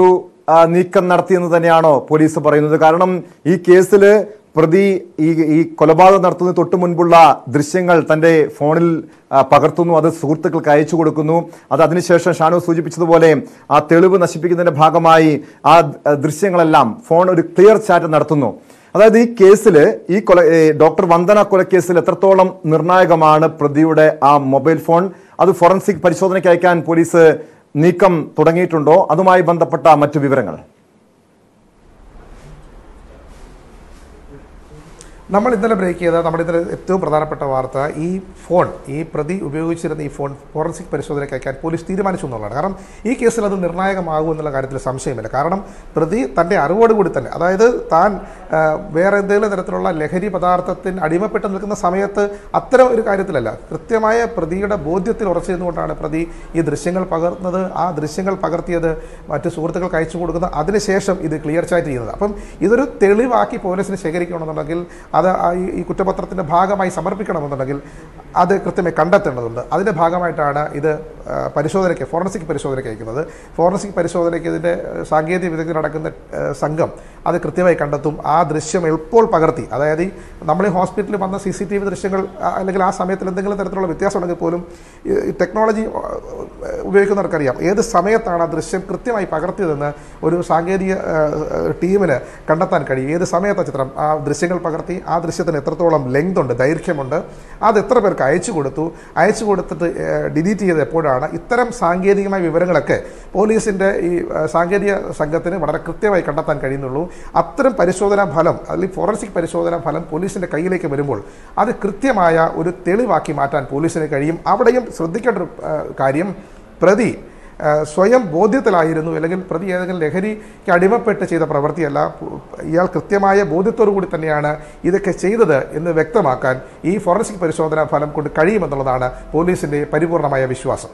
ആ, നീക്കം നടത്തിയെന്ന് തന്നെയാണോ പോലീസ് പറയുന്നത് കാരണം ഈ കേസിൽ പ്രതി ഈ ഈ കൊലപാതകം നടത്തുന്നതിന് തൊട്ട് മുൻപുള്ള ദൃശ്യങ്ങൾ തൻ്റെ ഫോണിൽ ആ, പകർത്തുന്നു അത് സുഹൃത്തുക്കൾക്ക് അയച്ചു കൊടുക്കുന്നു അത് അതിനുശേഷം ഷാനു സൂചിപ്പിച്ചതുപോലെ ആ തെളിവ് നശിപ്പിക്കുന്നതിന്റെ ഭാഗമായി ആ ആ, ദൃശ്യങ്ങളെല്ലാം ഫോൺ ഒരു ക്ലിയർ ചാറ്റ് നടത്തുന്നു അതായത് ഈ കേസിൽ ഈ കൊല ഏ, ഡോക്ടർ വന്ദന കൊലക്കേസിൽ എത്രത്തോളം നിർണായകമാണ് പ്രതിയുടെ ആ മൊബൈൽ ഫോൺ അത് ഫോറൻസിക് പരിശോധനയ്ക്ക് അയക്കാൻ പോലീസ് നീക്കം തുടങ്ങിയിട്ടുണ്ടോ അതുമായി ബന്ധപ്പെട്ട മറ്റു വിവരങ്ങൾ നമ്മൾ ഇന്നലെ ബ്രേക്ക് ചെയ്ത നമ്മുടെ ഇന്നലെ ഏറ്റവും പ്രധാനപ്പെട്ട വാർത്ത ഈ ഫോൺ ഈ പ്രതി ഉപയോഗിച്ചിരുന്ന ഈ ഫോൺ ഫോറൻസിക് പരിശോധനയ്ക്ക് അയക്കാൻ പോലീസ് തീരുമാനിച്ചു എന്നുള്ളതാണ് കാരണം ഈ കേസിൽ അത് നിർണായകമാകും എന്നുള്ള കാര്യത്തിൽ സംശയമില്ല കാരണം പ്രതി തൻ്റെ അറിവോടുകൂടി തന്നെ അതായത് താൻ ആ, വേറെ എന്തെങ്കിലും തരത്തിലുള്ള ലഹരി പദാർത്ഥത്തിന് അടിമപ്പെട്ട് നിൽക്കുന്ന സമയത്ത് അത്തരം ഒരു കാര്യത്തിലല്ല കൃത്യമായ പ്രതിയുടെ ബോധ്യത്തിൽ ഉറച്ചു നിന്നുകൊണ്ടാണ് പ്രതി ഈ ദൃശ്യങ്ങൾ പകർന്നത് ആ ദൃശ്യങ്ങൾ പകർത്തിയത് മറ്റു സുഹൃത്തുക്കൾക്ക് അയച്ചു കൊടുക്കുന്നത് അതിനുശേഷം ഇത് ക്ലിയർ ചാറ്റ് ചെയ്യുന്നത് അപ്പം ഇതൊരു തെളിവാക്കി പോലീസിന് ശേഖരിക്കണമെന്നുണ്ടെങ്കിൽ അത് ആ ഈ- ഈ കുറ്റപത്രത്തിൻ്റെ ഭാഗമായി സമർപ്പിക്കണമെന്നുണ്ടെങ്കിൽ അത് കൃത്യമായി കണ്ടെത്തേണ്ടതുണ്ട് അതിൻ്റെ ഭാഗമായിട്ടാണ് ഇത് ആ, പരിശോധനയ്ക്ക് ഫോറൻസിക് പരിശോധനയ്ക്ക് അയക്കുന്നത് ഫോറൻസിക് പരിശോധനയ്ക്ക് ഇതിൻ്റെ ആ, സാങ്കേതിക വിദഗ്ധർ നടക്കുന്ന ആ, സംഘം അത് കൃത്യമായി കണ്ടെത്തും ആ ദൃശ്യം എപ്പോൾ പകർത്തി അതായത് ഈ നമ്മൾ ഈ ഹോസ്പിറ്റലിൽ വന്ന സി സി ടി വി ദൃശ്യങ്ങൾ ആ, അല്ലെങ്കിൽ ആ സമയത്തിൽ എന്തെങ്കിലും തരത്തിലുള്ള വ്യത്യാസം ഉണ്ടെങ്കിൽ പോലും ഈ ഈ ടെക്നോളജി ആ, ഉപയോഗിക്കുന്നവർക്കറിയാം ഏത് സമയത്താണ് ആ ദൃശ്യം കൃത്യമായി പകർത്തിയതെന്ന് ഒരു സാങ്കേതിക ആ, ആ, ടീമിന് കണ്ടെത്താൻ കഴിയും ഏത് സമയത്തെ ചിത്രം ആ ദൃശ്യങ്ങൾ പകർത്തി ആ ദൃശ്യത്തിന് എത്രത്തോളം ലെങ്ത് ഉണ്ട് ദൈർഘ്യമുണ്ട് അത് എത്ര പേർക്ക് അയച്ചു കൊടുത്തു അയച്ചു കൊടുത്തിട്ട് ഡിലീറ്റ് ചെയ്ത് എപ്പോഴാണ് ഇത്തരം സാങ്കേതികമായ വിവരങ്ങളൊക്കെ പോലീസിൻ്റെ ഈ ആ, സാങ്കേതിക സംഘത്തിന് വളരെ കൃത്യമായി കണ്ടെത്താൻ കഴിയുന്നുള്ളൂ അത്തരം പരിശോധനാ ഫലം അല്ലെങ്കിൽ ഫോറൻസിക് പരിശോധനാ ഫലം പോലീസിൻ്റെ കയ്യിലേക്ക് വരുമ്പോൾ അത് കൃത്യമായ ഒരു തെളിവാക്കി മാറ്റാൻ പോലീസിന് കഴിയും അവിടെയും ശ്രദ്ധിക്കേണ്ട ഒരു ആ, കാര്യം പ്രതി ആ, സ്വയം ബോധ്യത്തിലായിരുന്നു അല്ലെങ്കിൽ പ്രതി ഏതെങ്കിലും ലഹരിക്ക് അടിമപ്പെട്ട് ചെയ്ത പ്രവൃത്തിയല്ല പു- ഇയാൾ കൃത്യമായ ബോധ്യത്തോടു കൂടി തന്നെയാണ് ഇതൊക്കെ ചെയ്തത് എന്ന് വ്യക്തമാക്കാൻ ഈ ഫോറൻസിക് പരിശോധനാ ഫലം കൊണ്ട് കഴിയുമെന്നുള്ളതാണ് പോലീസിൻ്റെ പരിപൂർണമായ വിശ്വാസം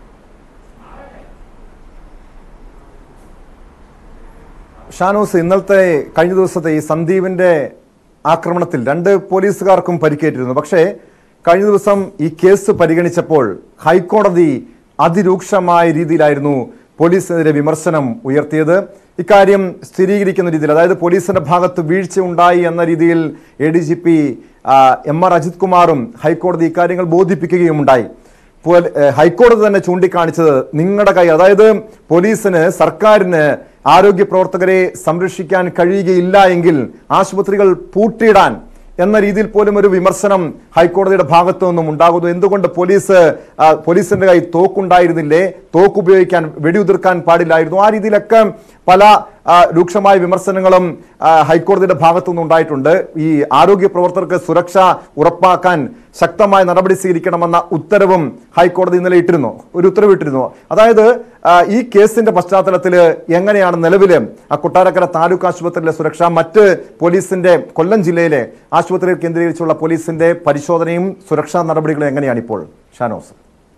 ഷാനൂസ് ഇന്നലത്തെ കഴിഞ്ഞ ദിവസത്തെ ഈ സന്ദീപിന്റെ ആക്രമണത്തിൽ രണ്ട് പോലീസുകാർക്കും പരിക്കേറ്റിരുന്നു പക്ഷേ കഴിഞ്ഞ ദിവസം ഈ കേസ് പരിഗണിച്ചപ്പോൾ ഹൈക്കോടതി അതിരൂക്ഷമായ രീതിയിലായിരുന്നു പോലീസിനെതിരെ വിമർശനം ഉയർത്തിയത് ഇക്കാര്യം സ്ഥിരീകരിക്കുന്ന രീതിയിൽ അതായത് പോലീസിന്റെ ഭാഗത്ത് വീഴ്ച ഉണ്ടായി എന്ന രീതിയിൽ A D G P M R Ajith കുമാറും ഹൈക്കോടതി ഇക്കാര്യങ്ങൾ ബോധിപ്പിക്കുകയും ഉണ്ടായി പോൽ- ഏഹ് ഹൈക്കോടതി തന്നെ ചൂണ്ടിക്കാണിച്ചത് നിങ്ങളുടെ കൈ അതായത് പോലീസിന് സർക്കാരിന് ആരോഗ്യ പ്രവർത്തകരെ സംരക്ഷിക്കാൻ കഴിയുകയില്ല എങ്കിൽ ആശുപത്രികൾ പൂട്ടിയിടാൻ എന്ന രീതിയിൽ പോലും ഒരു വിമർശനം ഹൈക്കോടതിയുടെ ഭാഗത്തു നിന്നും ഉണ്ടാകുന്നു എന്തുകൊണ്ട് പോലീസ് ആ, പോലീസിന്റെ കൈ തോക്കുണ്ടായിരുന്നില്ലേ തോക്ക് ഉപയോഗിക്കാൻ വെടിയുതിർക്കാൻ പാടില്ലായിരുന്നു ആ രീതിയിലൊക്കെ പല ആ, രൂക്ഷമായ വിമർശനങ്ങളും ആ, ഹൈക്കോടതിയുടെ ഭാഗത്തു നിന്നുണ്ടായിട്ടുണ്ട് ഈ ആരോഗ്യ പ്രവർത്തകർക്ക് സുരക്ഷ ഉറപ്പാക്കാൻ ശക്തമായ നടപടി സ്വീകരിക്കണമെന്ന ഉത്തരവും ഹൈക്കോടതി ഇന്നലെ ഇട്ടിരുന്നു ഒരു ഉത്തരവിട്ടിരുന്നു അതായത് ആ, ഈ കേസിന്റെ പശ്ചാത്തലത്തിൽ എങ്ങനെയാണ് നിലവിൽ ആ കൊട്ടാരക്കര താലൂക്ക് ആശുപത്രിയിലെ സുരക്ഷ മറ്റ് പോലീസിന്റെ കൊല്ലം ജില്ലയിലെ ആശുപത്രികൾ കേന്ദ്രീകരിച്ചുള്ള പോലീസിന്റെ പരിശോധനയും സുരക്ഷാ നടപടികളും എങ്ങനെയാണ് ഇപ്പോൾ ഷാനോസ്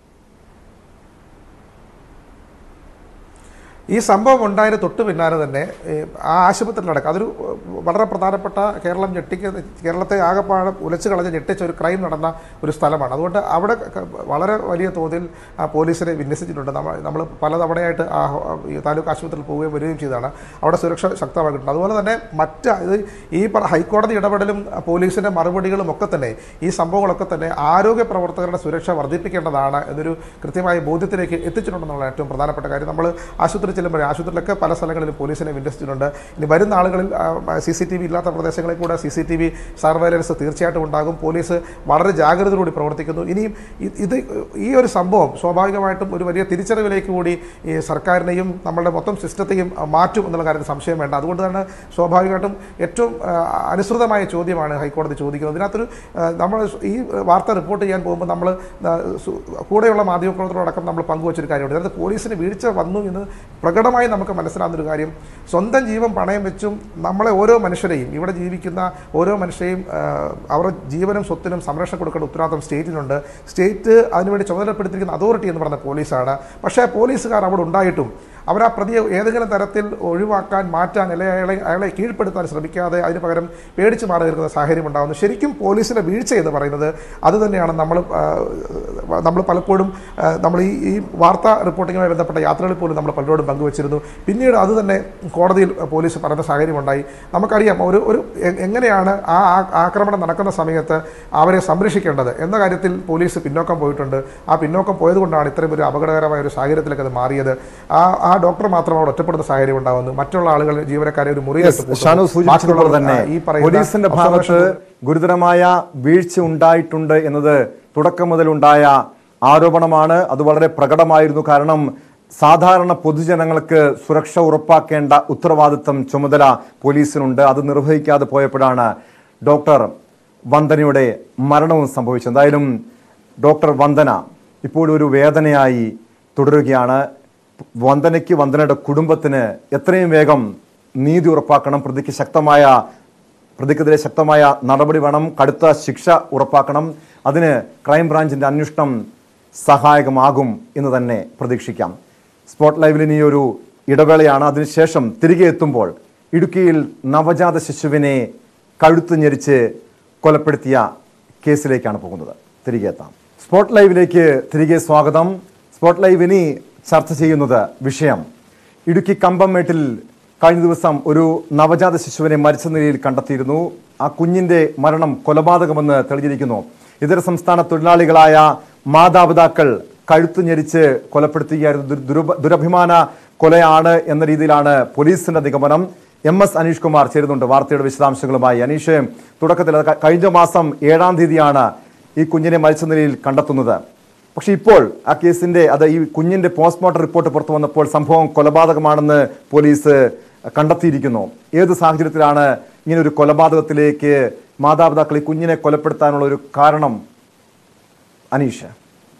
ഈ സംഭവം ഉണ്ടായതിന് തൊട്ട് പിന്നാലെ തന്നെ ഈ ആ ആശുപത്രിയിലടക്കം അതൊരു വളരെ പ്രധാനപ്പെട്ട കേരളം ഞെട്ടിക്ക കേരളത്തെ ആകെപ്പാടെ ഉലച്ചു കളഞ്ഞ് ഞെട്ടിച്ച ഒരു ക്രൈം നടന്ന ഒരു സ്ഥലമാണ് അതുകൊണ്ട് അവിടെ ക- വളരെ വലിയ തോതിൽ ആ പോലീസിനെ വിന്യസിച്ചിട്ടുണ്ട് നമ്മൾ നമ്മൾ പലതവണയായിട്ട് ആ ഹോ- ഈ താലൂക്ക് ആശുപത്രിയിൽ പോവുകയും വരികയും ചെയ്തതാണ് അവിടെ സുരക്ഷ ശക്തമാക്കിയിട്ടുണ്ട് അതുപോലെ തന്നെ മറ്റ് ഇത് ഈ പറ- ഹൈക്കോടതി ഇടപെടലും ആ പോലീസിൻ്റെ മറുപടികളും ഒക്കെ തന്നെ ഈ സംഭവങ്ങളൊക്കെ തന്നെ ആരോഗ്യ പ്രവർത്തകരുടെ സുരക്ഷ വർദ്ധിപ്പിക്കേണ്ടതാണ് എന്നൊരു കൃത്യമായ ബോധ്യത്തിലേക്ക് എത്തിച്ചിട്ടുണ്ടെന്നുള്ള ഏറ്റവും പ്രധാനപ്പെട്ട കാര്യം നമ്മൾ ആശുപത്രി ചെല്ലുമ്പോൾ ആശുപത്രിയിലൊക്കെ പല സ്ഥലങ്ങളിലും പോലീസിനെ വിന്യസിച്ചിട്ടുണ്ട് ഇനി വരുന്ന ആളുകളിൽ സി സി ടി വി ഇല്ലാത്ത പ്രദേശങ്ങളിൽ കൂടെ C C T V surveillance തീർച്ചയായിട്ടും ഉണ്ടാകും പോലീസ് വളരെ ജാഗ്രതയോടുകൂടി പ്രവർത്തിക്കുന്നു ഇനിയും ഇ- ഇത് ഈ ഒരു സംഭവം സ്വാഭാവികമായിട്ടും ഒരു വലിയ തിരിച്ചറിവിലേക്ക് കൂടി ഈ സർക്കാരിനെയും നമ്മളുടെ മൊത്തം സിസ്റ്റത്തെയും ആ, മാറ്റും എന്നുള്ള കാര്യത്തിൽ സംശയം വേണ്ട അതുകൊണ്ട് തന്നെ സ്വാഭാവികമായിട്ടും ഏറ്റവും ആ, അനുസൃതമായ ചോദ്യമാണ് ഹൈക്കോടതി ചോദിക്കുന്നത് ഇതിനകത്തൊരു ആ, നമ്മൾ ഈ വാർത്ത റിപ്പോർട്ട് ചെയ്യാൻ പോകുമ്പോൾ നമ്മൾ ആ, സു- കൂടെയുള്ള മാധ്യമപ്രവർത്തകരോടക്കം നമ്മൾ പങ്കുവച്ചൊരു കാര്യമുണ്ട് അതായത് പോലീസിന് വീഴ്ച വന്നു എന്ന് പ്രകടമായി നമുക്ക് മനസ്സിലാകുന്നൊരു കാര്യം സ്വന്തം ജീവൻ പണയം വെച്ചും നമ്മളെ ഓരോ മനുഷ്യരെയും ഇവിടെ ജീവിക്കുന്ന ഓരോ മനുഷ്യരെയും ആ, അവരുടെ ജീവനും സ്വത്തിനും സംരക്ഷണം കൊടുക്കേണ്ട ഉത്തരവാദിത്വം സ്റ്റേറ്റിനുണ്ട് സ്റ്റേറ്റ് അതിനുവേണ്ടി ചുമതലപ്പെടുത്തിയിരിക്കുന്ന അതോറിറ്റി എന്ന് പറയുന്ന പോലീസാണ് പക്ഷേ പോലീസുകാർ അവിടെ ഉണ്ടായിട്ടും അവർ ആ പ്രതിയെ ഏതെങ്കിലും തരത്തിൽ ഒഴിവാക്കാൻ മാറ്റാൻ അല്ലെങ്കിൽ അയാളെ അയാളെ കീഴ്പ്പെടുത്താൻ ശ്രമിക്കാതെ അതിന് പകരം പേടിച്ച് മാറി നിൽക്കുന്ന സാഹചര്യം ഉണ്ടാകുന്നു ശരിക്കും പോലീസിൻ്റെ വീഴ്ച എന്ന് പറയുന്നത് അത് തന്നെയാണ് നമ്മൾ ആ, നമ്മൾ പലപ്പോഴും ആ, നമ്മൾ ഈ ഈ വാർത്താ റിപ്പോർട്ടിങ്ങുമായി ബന്ധപ്പെട്ട യാത്രകളിൽ പോലും നമ്മൾ പലരോടും പങ്കു പങ്കുവച്ചിരുന്നു പിന്നീട് അത് തന്നെ കോടതിയിൽ പോലീസ് പറയുന്ന സാഹചര്യമുണ്ടായി നമുക്കറിയാം ഒരു ഒരു എ- എങ്ങനെയാണ് ആ ആ- ആക്രമണം നടക്കുന്ന സമയത്ത് അവരെ സംരക്ഷിക്കേണ്ടത് എന്ന കാര്യത്തിൽ പോലീസ് പിന്നോക്കം പോയിട്ടുണ്ട് ആ പിന്നോക്കം പോയതുകൊണ്ടാണ് ഇത്രയും ഒരു അപകടകരമായ ഒരു സാഹചര്യത്തിലേക്ക് അത് മാറിയത് ആ ആ ഡോക്ടർ മാത്രം അവിടെ ഒറ്റപ്പെടുന്ന സാഹചര്യം ഉണ്ടാകുന്നു മറ്റുള്ള ആളുകൾ ജീവനക്കാരെ ഒരു മുറിയിലിട്ട് പൂട്ടുന്നു. ഷാനു സൂചിപ്പിച്ചതുപോലെ ബാക്കിയുള്ളവർ, തന്നെ ആ, ഈ പറയുന്ന പോലീസിന്റെ ഭാഗത്ത് observation ഗുരുതരമായ വീഴ്ച ഉണ്ടായിട്ടുണ്ട് എന്നത് തുടക്കം മുതലുണ്ടായ ആരോപണമാണ് അത് വളരെ പ്രകടമായിരുന്നു കാരണം സാധാരണ പൊതുജനങ്ങൾക്ക് സുരക്ഷ ഉറപ്പാക്കേണ്ട ഉത്തരവാദിത്തം ചുമതല പോലീസിനുണ്ട് അത് നിർവഹിക്കാതെ പോയപ്പോഴാണ് ഡോക്ടർ വന്ദനയുടെ മരണവും സംഭവിച്ചത് എന്തായാലും ഡോക്ടർ വന്ദന ഇപ്പോഴൊരു വേദനയായി തുടരുകയാണ് വന്ദനയ്ക്ക് വന്ദനയുടെ കുടുംബത്തിന് എത്രയും വേഗം നീതി ഉറപ്പാക്കണം പ്രതിക്ക് ശക്തമായ പ്രതിക്കെതിരെ ശക്തമായ നടപടി വേണം കടുത്ത ശിക്ഷ ഉറപ്പാക്കണം അതിന് ക്രൈംബ്രാഞ്ചിന്റെ അന്വേഷണം സഹായകമാകും എന്ന് തന്നെ പ്രതീക്ഷിക്കാം സ്പോട്ട് ലൈവിൽ ഇനി ഒരു ഇടവേളയാണ് അതിനുശേഷം തിരികെ എത്തുമ്പോൾ ഇടുക്കിയിൽ നവജാത ശിശുവിനെ കഴുത്ത് ഞെരിച്ച് കൊലപ്പെടുത്തിയ കേസിലേക്കാണ് പോകുന്നത് തിരികെ എത്താം സ്പോട്ട് ലൈവിലേക്ക് തിരികെ സ്വാഗതം സ്പോട്ട് ലൈവ് ഇനി ചർച്ച ചെയ്യുന്നത് വിഷയം ഇടുക്കി കമ്പംമേട്ടിൽ കഴിഞ്ഞ ദിവസം ഒരു നവജാത ശിശുവിനെ മരിച്ച നിലയിൽ കണ്ടെത്തിയിരുന്നു ആ കുഞ്ഞിന്റെ മരണം കൊലപാതകമെന്ന് തെളിഞ്ഞിരിക്കുന്നു ഇതര സംസ്ഥാന തൊഴിലാളികളായ മാതാപിതാക്കൾ കഴുത്തു ഞെരിച്ച് കൊലപ്പെടുത്തുകയായിരുന്നു ദുര- ദുരഭ- ദുരഭിമാന കൊലയാണ് എന്ന രീതിയിലാണ് പോലീസിന്റെ നിഗമനം എം എസ് അനീഷ് കുമാർ ചേരുന്നുണ്ട് വാർത്തയുടെ വിശദാംശങ്ങളുമായി അനീഷ് തുടക്കത്തിൽ അത് ക- കഴിഞ്ഞ മാസം ഏഴാം തീയതിയാണ് ഈ കുഞ്ഞിനെ മരിച്ച നിലയിൽ കണ്ടെത്തുന്നത് പക്ഷെ ഇപ്പോൾ ആ കേസിന്റെ അത് ഈ കുഞ്ഞിന്റെ പോസ്റ്റ്മോർട്ടം റിപ്പോർട്ട് പുറത്തു വന്നപ്പോൾ സംഭവം കൊലപാതകമാണെന്ന് പോലീസ് കണ്ടെത്തിയിരിക്കുന്നു ഏത് സാഹചര്യത്തിലാണ് ഇങ്ങനെ ഒരു കൊലപാതകത്തിലേക്ക് മാതാപിതാക്കൾ ഈ കുഞ്ഞിനെ കൊലപ്പെടുത്താനുള്ള ഒരു കാരണം അനീഷ്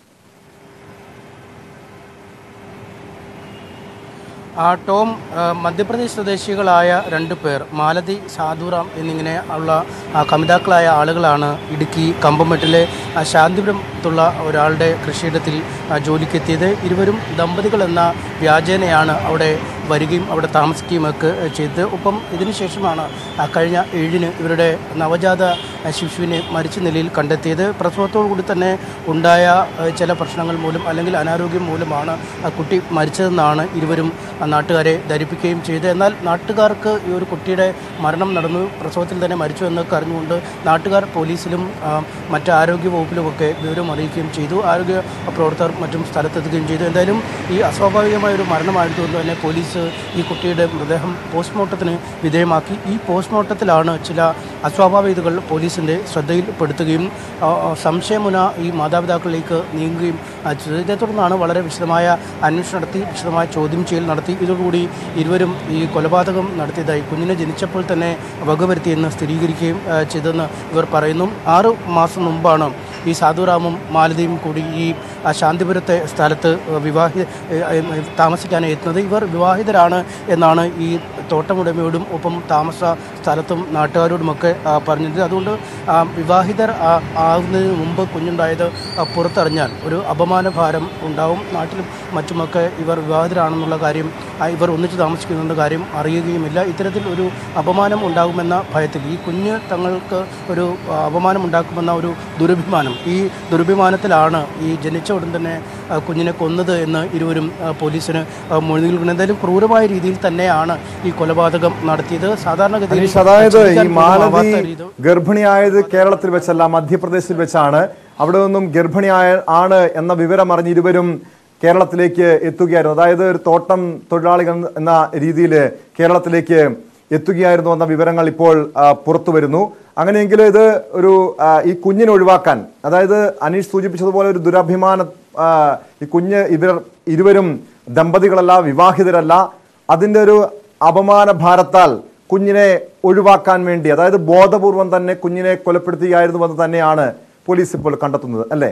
ആ ടോം ആ, മധ്യപ്രദേശ് സ്വദേശികളായ രണ്ട് പേർ മാലതി സാധുറാം എന്നിങ്ങനെ ഉള്ള ആ, കമിതാക്കളായ ആളുകളാണ് ഇടുക്കി കമ്പമെട്ടിലെ ആ, ശാന്തിപുരത്തുള്ള ഒരാളുടെ കൃഷിയിടത്തിൽ ആ, ജോലിക്കെത്തിയത് ഇരുവരും ദമ്പതികൾ എന്ന വ്യാജേനയാണ് അവിടെ വരികയും അവിടെ താമസിക്കുകയും ഒക്കെ ചെയ്തത് ഒപ്പം ഇതിനുശേഷമാണ് ആ, കഴിഞ്ഞ ഏഴിന് ഇവരുടെ നവജാത ആ, ശിശുവിനെ മരിച്ച നിലയിൽ കണ്ടെത്തിയത് പ്രസവത്തോടു കൂടി തന്നെ ഉണ്ടായ ആ, ചില പ്രശ്നങ്ങൾ മൂലം അല്ലെങ്കിൽ അനാരോഗ്യം മൂലമാണ് ആ കുട്ടി മരിച്ചതെന്നാണ് ഇരുവരും ആ, നാട്ടുകാരെ ധരിപ്പിക്കുകയും ചെയ്തത് എന്നാൽ നാട്ടുകാർക്ക് ഈ ഒരു കുട്ടിയുടെ മരണം നടന്നു പ്രസവത്തിൽ തന്നെ മരിച്ചു എന്നൊക്കെ അറിഞ്ഞുകൊണ്ട് നാട്ടുകാർ പോലീസിലും ആ, മറ്റ് ആരോഗ്യ വകുപ്പിലുമൊക്കെ വിവരം അറിയിക്കുകയും ചെയ്തു ആരോഗ്യ പ്രവർത്തകർ മറ്റും സ്ഥലത്തെത്തുകയും ചെയ്തു എന്തായാലും ഈ അസ്വാഭാവികമായ ഒരു മരണമായതുകൊണ്ട് തന്നെ പോലീസ് ഈ കുട്ടിയുടെ മൃതദേഹം പോസ്റ്റ്മോർട്ടത്തിന് വിധേയമാക്കി ഈ പോസ്റ്റ്മോർട്ടത്തിലാണ് ചില അസ്വാഭാവികതകൾ പോലീസിൻ്റെ ശ്രദ്ധയിൽപ്പെടുത്തുകയും ആ, ആ, സംശയമുന ഈ മാതാപിതാക്കളിലേക്ക് നീങ്ങുകയും ആ, ചെയ്തത് ഇതേ തുടർന്നാണ് വളരെ വിശദമായ അന്വേഷണം നടത്തി വിശദമായ ചോദ്യം ചെയ്യൽ നടത്തി ഇതോടുകൂടി ഇരുവരും ഈ കൊലപാതകം നടത്തിയതായി കുഞ്ഞിനെ ജനിച്ചപ്പോൾ തന്നെ വകവരുത്തിയെന്ന് സ്ഥിരീകരിക്കുകയും ആ, ചെയ്തെന്ന് ഇവർ പറയുന്നു ആറ് മാസം മുമ്പാണ് ഈ സാധുറാമും മാലതിയും കൂടി ഈ ആ, ശാന്തിപുരത്തെ സ്ഥലത്ത് വിവാഹി ഏ, ഏ, താമസിക്കാൻ എത്തുന്നത് ഇവർ വിവാഹിതരാണ് എന്നാണ് ഈ തോട്ടമുടമയോടും ഒപ്പം താമസ സ്ഥലത്തും നാട്ടുകാരോടുമൊക്കെ ആ, പറഞ്ഞത് അതുകൊണ്ട് ആ, വിവാഹിതർ ആ, ആകുന്നതിന് മുമ്പ് കുഞ്ഞുണ്ടായത് ആ, പുറത്തറിഞ്ഞാൽ ഒരു അപമാന ഭാരം ഉണ്ടാവും നാട്ടിലും മറ്റുമൊക്കെ ഇവർ വിവാഹിതരാണെന്നുള്ള കാര്യം ആ, ഇവർ ഒന്നിച്ച് താമസിക്കുന്നുണ്ട് കാര്യം അറിയുകയുമില്ല ഇത്തരത്തിൽ ഒരു അപമാനം ഉണ്ടാകുമെന്ന ഭയത്തിൽ ഈ കുഞ്ഞ് തങ്ങൾക്ക് ഒരു ആ, അപമാനം ഉണ്ടാക്കുമെന്ന ഒരു ദുരഭിമാനം ഈ ദുരഭിമാനത്തിലാണ് ഈ ജനിച്ച ഉടൻ തന്നെ ആ, കുഞ്ഞിനെ കൊന്നത് എന്ന് ഇരുവരും ആ, പോലീസിന് ആ, മൊഴി നൽകുന്നത് എന്തായാലും ക്രൂരമായ രീതിയിൽ തന്നെയാണ് ഈ കൊലപാതകം നടത്തിയത് സാധാരണഗതിയിൽ അനീഷ് അതായത് ഈ ചിന്തിക്കാൻ പോലും മാലതി ആവാത്ത രീതി- ഗർഭിണിയായത് കേരളത്തിൽ വെച്ചല്ല മധ്യപ്രദേശിൽ വെച്ചാണ് അവിടെ നിന്നും ഗർഭിണിയായ ആണ് എന്ന വിവരം അറിഞ്ഞ് ഇരുവരും കേരളത്തിലേക്ക് എത്തുകയായിരുന്നു അതായത് ഒരു തോട്ടം തൊഴിലാളികൾ എന്ന രീതിയിൽ കേരളത്തിലേക്ക് എത്തുകയായിരുന്നു എന്ന വിവരങ്ങൾ ഇപ്പോൾ ആ, പുറത്തു വരുന്നു അങ്ങനെയെങ്കിൽ ഇത് ഒരു ആ, ഈ കുഞ്ഞിനെ ഒഴിവാക്കാൻ അതായത് അനീഷ് സൂചിപ്പിച്ചതുപോലെ ഒരു ദുരഭിമാന ആ, ഈ കുഞ്ഞ് ഇവർ ഇരുവരും ദമ്പതികളല്ല വിവാഹിതരല്ല അതിൻ്റെ ഒരു അപമാന ഭാരത്താൽ കുഞ്ഞിനെ ഒഴിവാക്കാൻ വേണ്ടി അതായത് ബോധപൂർവം തന്നെ കുഞ്ഞിനെ കൊലപ്പെടുത്തുകയായിരുന്നുവെന്ന് തന്നെയാണ് പോലീസ് ഇപ്പോൾ കണ്ടെത്തുന്നത് അല്ലേ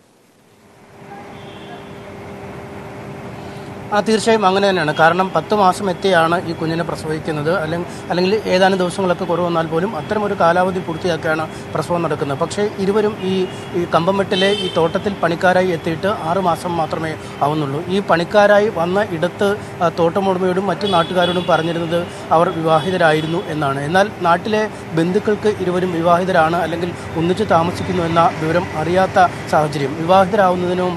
ആ തീർച്ചയായും അങ്ങനെ തന്നെയാണ് കാരണം പത്ത് മാസം എത്തിയാണ് ഈ കുഞ്ഞിനെ പ്രസവിക്കുന്നത് അല്ലെങ്കിൽ അല്ലെങ്കിൽ ഏതാനും ദിവസങ്ങളൊക്കെ കുറവ് വന്നാൽ പോലും അത്തരം ഒരു കാലാവധി പൂർത്തിയാക്കിയാണ് പ്രസവം നടക്കുന്നത് പക്ഷേ ഇരുവരും ഈ ഈ കമ്പമെട്ടിലെ ഈ തോട്ടത്തിൽ പണിക്കാരായി എത്തിയിട്ട് ആറ് മാസം മാത്രമേ ആവുന്നുള്ളൂ ഈ പണിക്കാരായി വന്ന ഇടത്ത് ആ, തോട്ടമുടമയോടും മറ്റു നാട്ടുകാരോടും പറഞ്ഞിരുന്നത് അവർ വിവാഹിതരായിരുന്നു എന്നാണ് എന്നാൽ നാട്ടിലെ ബന്ധുക്കൾക്ക് ഇരുവരും വിവാഹിതരാണ് അല്ലെങ്കിൽ ഒന്നിച്ച് താമസിക്കുന്നു എന്ന വിവരം അറിയാത്ത സാഹചര്യം വിവാഹിതരാകുന്നതിന് മുമ്പ്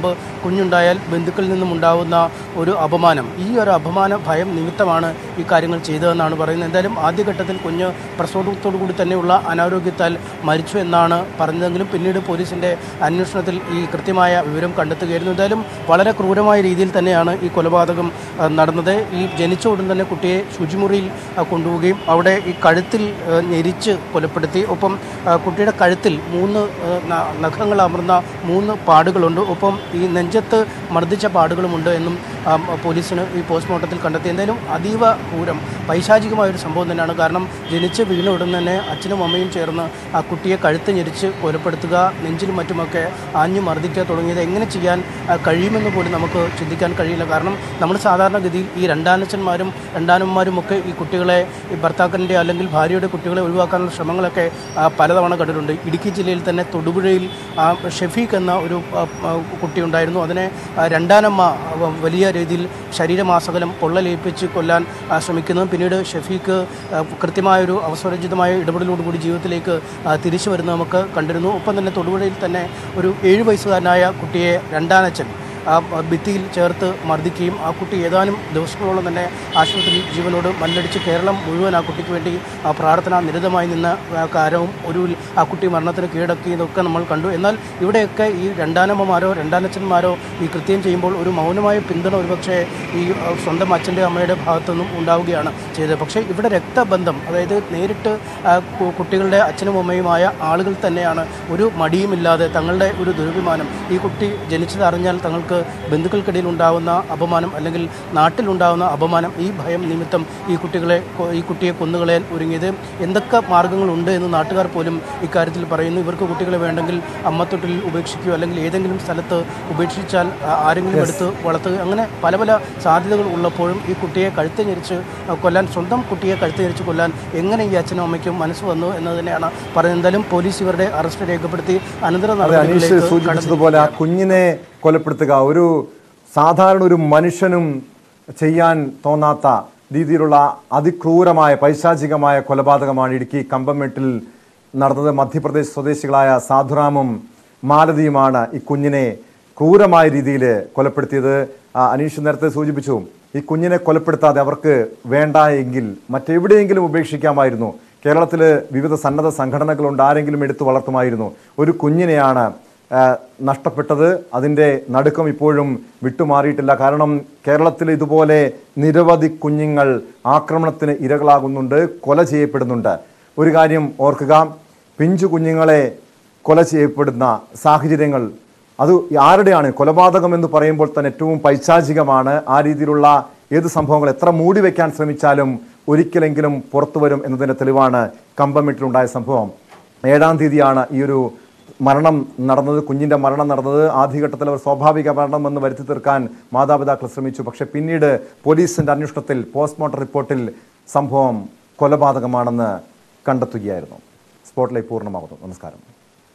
കുഞ്ഞുണ്ടായാൽ ബന്ധുക്കളിൽ നിന്നും ഉണ്ടാവുന്ന ഒരു അപമാനം ഈ ഒരു അപമാന ഭയം നിമിത്തമാണ് ഈ കാര്യങ്ങൾ ചെയ്തതെന്നാണ് പറയുന്നത് എന്തായാലും ആദ്യഘട്ടത്തിൽ കുഞ്ഞ് പ്രസവത്തോടു കൂടി തന്നെയുള്ള അനാരോഗ്യത്താൽ മരിച്ചു എന്നാണ് പറഞ്ഞതെങ്കിലും പിന്നീട് പോലീസിൻ്റെ അന്വേഷണത്തിൽ ഈ കൃത്യമായ വിവരം കണ്ടെത്തുകയായിരുന്നു എന്തായാലും വളരെ ക്രൂരമായ രീതിയിൽ തന്നെയാണ് ഈ കൊലപാതകം ആ, നടന്നത് ഈ ജനിച്ച ഉടൻ തന്നെ കുട്ടിയെ ശുചിമുറിയിൽ ആ, കൊണ്ടുപോവുകയും അവിടെ ഈ കഴുത്തിൽ ആ, ഞെരിച്ച് കൊലപ്പെടുത്തി ഒപ്പം ആ, കുട്ടിയുടെ കഴുത്തിൽ മൂന്ന് ആ, ന- നഖങ്ങൾ അമർന്ന മൂന്ന് പാടുകളുണ്ട് ഒപ്പം ഈ നെഞ്ചത്ത് മർദ്ദിച്ച പാടുകളുമുണ്ട് എന്നും ആ, പോലീസിന് ഈ പോസ്റ്റ്മോർട്ടത്തിൽ കണ്ടെത്തി എന്തായാലും അതീവ ക്രൂരം പൈശാചികമായ ഒരു സംഭവം തന്നെയാണ് കാരണം ജനിച്ച് വീണ ഉടൻ തന്നെ അച്ഛനും അമ്മയും ചേർന്ന് ആ കുട്ടിയെ കഴുത്ത് ഞെരിച്ച് കൊലപ്പെടുത്തുക നെഞ്ചിലും മറ്റുമൊക്കെ ആഞ്ഞു മർദ്ദിക്കുക തുടങ്ങിയത് എങ്ങനെ ചെയ്യാൻ ആ, കഴിയുമെന്ന് പോലും നമുക്ക് ചിന്തിക്കാൻ കഴിയില്ല കാരണം നമ്മൾ സാധാരണഗതിയിൽ ഈ രണ്ടാനച്ഛന്മാരും രണ്ടാനന്മാരും ഒക്കെ ഈ കുട്ടികളെ ഈ ഭർത്താക്കൻ്റെ അല്ലെങ്കിൽ ഭാര്യയുടെ കുട്ടികളെ ഒഴിവാക്കാനുള്ള ശ്രമങ്ങളൊക്കെ ആ, പലതവണ കണ്ടിട്ടുണ്ട് ഇടുക്കി ജില്ലയിൽ തന്നെ തൊടുപുഴയിൽ ആ, ഷെഫീഖ് എന്ന ഒരു ആ, ആ, കുട്ടി ഉണ്ടായിരുന്നു അതിനെ ആ, രണ്ടാനമ്മ ആ, വലിയ രീതിയിൽ ശരീരമാസകലം പൊള്ളലേൽപ്പിച്ച് കൊല്ലാൻ ആ, ശ്രമിക്കുന്നതും പിന്നീട് ഷെഫീഖ് ആ, കൃത്യമായൊരു അവസരോചിതമായ ഇടപെടലോടുകൂടി ജീവിതത്തിലേക്ക് ആ, തിരിച്ചു വരുന്നത് നമുക്ക് കണ്ടിരുന്നു ഒപ്പം തന്നെ തൊടുപുഴയിൽ തന്നെ ഒരു ഏഴ് വയസ്സുകാരനായ കുട്ടിയെ രണ്ടാനച്ഛൻ ആ ഭിത്തിയിൽ ചേർത്ത് മർദ്ദിക്കുകയും ആ കുട്ടി ഏതാനും ദിവസങ്ങളോളം തന്നെ ആശുപത്രിയിൽ ജീവനോട് മല്ലടിച്ച് കേരളം മുഴുവൻ ആ കുട്ടിക്ക് വേണ്ടി ആ പ്രാർത്ഥന നിരതമായി നിന്ന ആ കാര്യവും ഒരു ആ കുട്ടി മരണത്തിന് കീഴടക്കിയതൊക്കെ നമ്മൾ കണ്ടു എന്നാൽ ഇവിടെയൊക്കെ ഈ രണ്ടാനമ്മമാരോ രണ്ടാനച്ഛന്മാരോ ഈ കൃത്യം ചെയ്യുമ്പോൾ ഒരു മൗനമായ പിന്തുണ ഒരുപക്ഷെ ഈ ആ, സ്വന്തം അച്ഛൻ്റെ അമ്മയുടെ ഭാഗത്തുനിന്നും ഉണ്ടാവുകയാണ് ചെയ്തത് പക്ഷേ ഇവിടെ രക്തബന്ധം അതായത് നേരിട്ട് ആ, കു- കുട്ടികളുടെ അച്ഛനും അമ്മയുമായ ആളുകൾ തന്നെയാണ് ഒരു മടിയുമില്ലാതെ തങ്ങളുടെ ഒരു ദുരഭിമാനം ഈ കുട്ടി ജനിച്ചത് അറിഞ്ഞാൽ തങ്ങൾക്ക് ബന്ധുക്കൾക്കിടയിൽ ഉണ്ടാവുന്ന അപമാനം അല്ലെങ്കിൽ നാട്ടിലുണ്ടാവുന്ന അപമാനം ഈ ഭയം നിമിത്തം ഈ കുട്ടികളെ കൊ- ഈ കുട്ടിയെ കൊന്നുകളയാൻ ഒരുങ്ങിയത് എന്തൊക്കെ മാർഗങ്ങളുണ്ട് എന്ന് നാട്ടുകാർ പോലും ഇക്കാര്യത്തിൽ പറയുന്നു ഇവർക്ക് കുട്ടികളെ വേണ്ടെങ്കിൽ അമ്മത്തൊട്ടിൽ ഉപേക്ഷിക്കുകയോ അല്ലെങ്കിൽ ഏതെങ്കിലും സ്ഥലത്ത് ഉപേക്ഷിച്ചാൽ ആ, ആരെങ്കിലും എടുത്ത് വളർത്തുക അങ്ങനെ പല പല സാധ്യതകൾ ഉള്ളപ്പോഴും ഈ കുട്ടിയെ കഴുത്ത് ഞെരിച്ച് ആ, കൊല്ലാൻ സ്വന്തം കുട്ടിയെ കഴുത്ത് ഞെരിച്ച് കൊല്ലാൻ എങ്ങനെ ഈ അച്ഛനും അമ്മയ്ക്കും മനസ്സ് വന്നു എന്ന് തന്നെയാണ് പറയുന്നത് എന്തായാലും പോലീസ് ഇവരുടെ അറസ്റ്റ് രേഖപ്പെടുത്തി അനന്തര അതെ അനീഷ് നടപടികളിലേക്ക് സൂചിപ്പിച്ചതുപോലെ ആ കുഞ്ഞിനെ കൊലപ്പെടുത്തുക ഒരു സാധാരണ ഒരു മനുഷ്യനും ചെയ്യാൻ തോന്നാത്ത രീതിയിലുള്ള അതിക്രൂരമായ പൈശാചികമായ കൊലപാതകമാണ് ഇടുക്കി കമ്പമെട്ടിൽ നടന്നത് മധ്യപ്രദേശ് സ്വദേശികളായ സാധുറാമും മാലതിയുമാണ് ഈ കുഞ്ഞിനെ ക്രൂരമായ രീതിയിൽ കൊലപ്പെടുത്തിയത് ആ, അനീഷ് നേരത്തെ സൂചിപ്പിച്ചു ഈ കുഞ്ഞിനെ കൊലപ്പെടുത്താതെ അവർക്ക് വേണ്ട എങ്കിൽ മറ്റെവിടെയെങ്കിലും ഉപേക്ഷിക്കാമായിരുന്നു കേരളത്തിൽ വിവിധ സന്നദ്ധ സംഘടനകളുണ്ട് ആരെങ്കിലും എടുത്തു വളർത്തുമായിരുന്നു ഒരു കുഞ്ഞിനെയാണ് ആ, നഷ്ടപ്പെട്ടത് അതിൻ്റെ നടുക്കം ഇപ്പോഴും വിട്ടുമാറിയിട്ടില്ല കാരണം കേരളത്തിൽ ഇതുപോലെ നിരവധി കുഞ്ഞുങ്ങൾ ആക്രമണത്തിന് ഇരകളാകുന്നുണ്ട് കൊല ചെയ്യപ്പെടുന്നുണ്ട് ഒരു കാര്യം ഓർക്കുക പിഞ്ചു കുഞ്ഞുങ്ങളെ കൊല ചെയ്യപ്പെടുന്ന സാഹചര്യങ്ങൾ അത് ആരുടെയാണ് കൊലപാതകം എന്ന് പറയുമ്പോൾ തന്നെ ഏറ്റവും പൈശാചികമാണ് ആ രീതിയിലുള്ള ഏത് സംഭവങ്ങൾ എത്ര മൂടി വെക്കാൻ ശ്രമിച്ചാലും ഒരിക്കലെങ്കിലും പുറത്തു വരും എന്നതിൻ്റെ തെളിവാണ് കമ്പമെട്ടിലുണ്ടായ സംഭവം ഏഴാം തീയതിയാണ് ഈ ഒരു മരണം നടന്നത് കുഞ്ഞിൻ്റെ മരണം നടന്നത് ആദ്യഘട്ടത്തിൽ അവർ സ്വാഭാവിക മരണമെന്ന് വരുത്തി തീർക്കാൻ മാതാപിതാക്കൾ ശ്രമിച്ചു പക്ഷേ പിന്നീട് പോലീസിൻ്റെ അന്വേഷണത്തിൽ പോസ്റ്റ്മോർട്ടം റിപ്പോർട്ടിൽ സംഭവം കൊലപാതകമാണെന്ന് കണ്ടെത്തുകയായിരുന്നു സ്പോട്ട്ലൈറ്റ് പൂർണ്ണമാകുന്നു നമസ്കാരം